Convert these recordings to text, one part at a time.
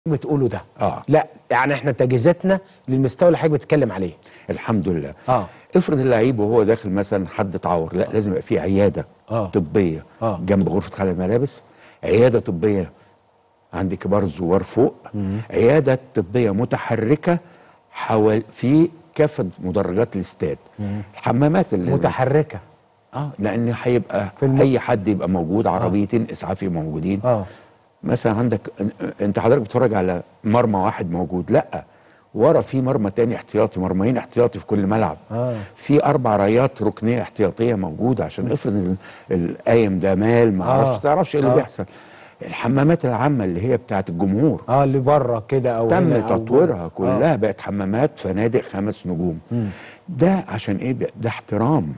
بتقوله ده آه. لا يعني احنا تجهيزاتنا للمستوى اللي حضرتك بتتكلم عليه الحمد لله اه افرض اللعيب وهو داخل مثلا حد اتعور لا لازم يبقى في عياده آه. طبيه آه. جنب غرفه خلع الملابس عياده طبيه عند كبار الزوار فوق عياده طبيه متحركه حوال في كافه مدرجات الاستاد الحمامات اللي متحركه اه لان هيبقى في الم- اي حد يبقى موجود عربيتين اسعافي موجودين اه مثلا عندك انت حضرتك بتتفرج على مرمى واحد موجود لا ورا في مرمى تاني احتياطي مرميين احتياطي في كل ملعب آه. في اربع رايات ركنيه احتياطيه موجوده عشان افرض ال- القايم ده مال ما آه. اعرفش تعرفش ايه اللي آه. بيحصل الحمامات العامه اللي هي بتاعت الجمهور اه اللي بره كده او تم هنا أو تطويرها جوه. كلها بقت حمامات فنادق خمس نجوم ده عشان ايه بقى؟ ده احترام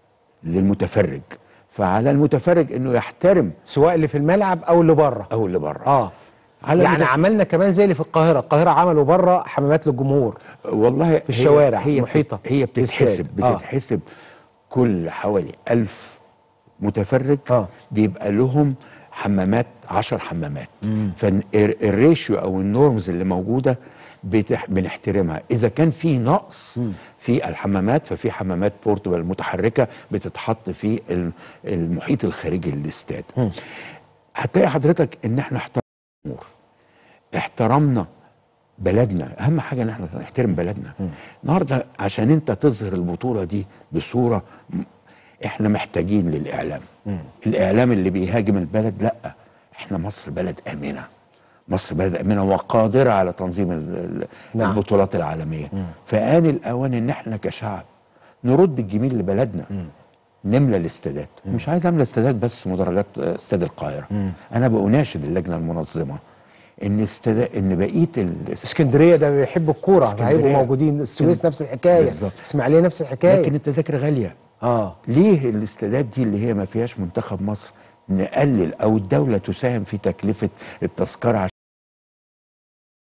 للمتفرج فعلى المتفرج انه يحترم سواء اللي في الملعب او اللي بره او اللي بره اه على يعني المت- عملنا كمان زي اللي في القاهره القاهره عملوا بره حمامات للجمهور والله في الشوارع هي محيطة هي بتتحسب بالاستاد. آه. بتتحسب كل حوالي ألف متفرج آه. بيبقى لهم حمامات عشر حمامات فالريشيو او النورمز اللي موجوده بتح... بنحترمها اذا كان في نقص في الحمامات ففي حمامات بورتبل متحركه بتتحط في ال- المحيط الخارجي للاستاد هتلاقي حضرتك ان احنا احترمنا الامور احترمنا بلدنا اهم حاجه ان احنا نحترم بلدنا النهارده عشان انت تظهر البطوله دي بصوره م- احنا محتاجين للاعلام الاعلام اللي بيهاجم البلد لا احنا مصر بلد امنه مصر بلد امنه وقادره على تنظيم ال- ال- نعم. البطولات العالميه فآن الاوان ان احنا كشعب نرد الجميل لبلدنا نملى الاستادات مش عايز املى استادات بس مدرجات آه، استاد القاهره انا بناشد اللجنه المنظمه ان استاد ان بقيه ال- اسكندريه ده بيحب الكوره اسكندرية. هيبقوا موجودين السويس نفس الحكايه بالظبط. اسماعيليه نفس الحكايه لكن التذاكر غاليه اه ليه الاستادات دي اللي هي ما فيهاش منتخب مصر نقلل او الدوله تساهم في تكلفه التذكره عشان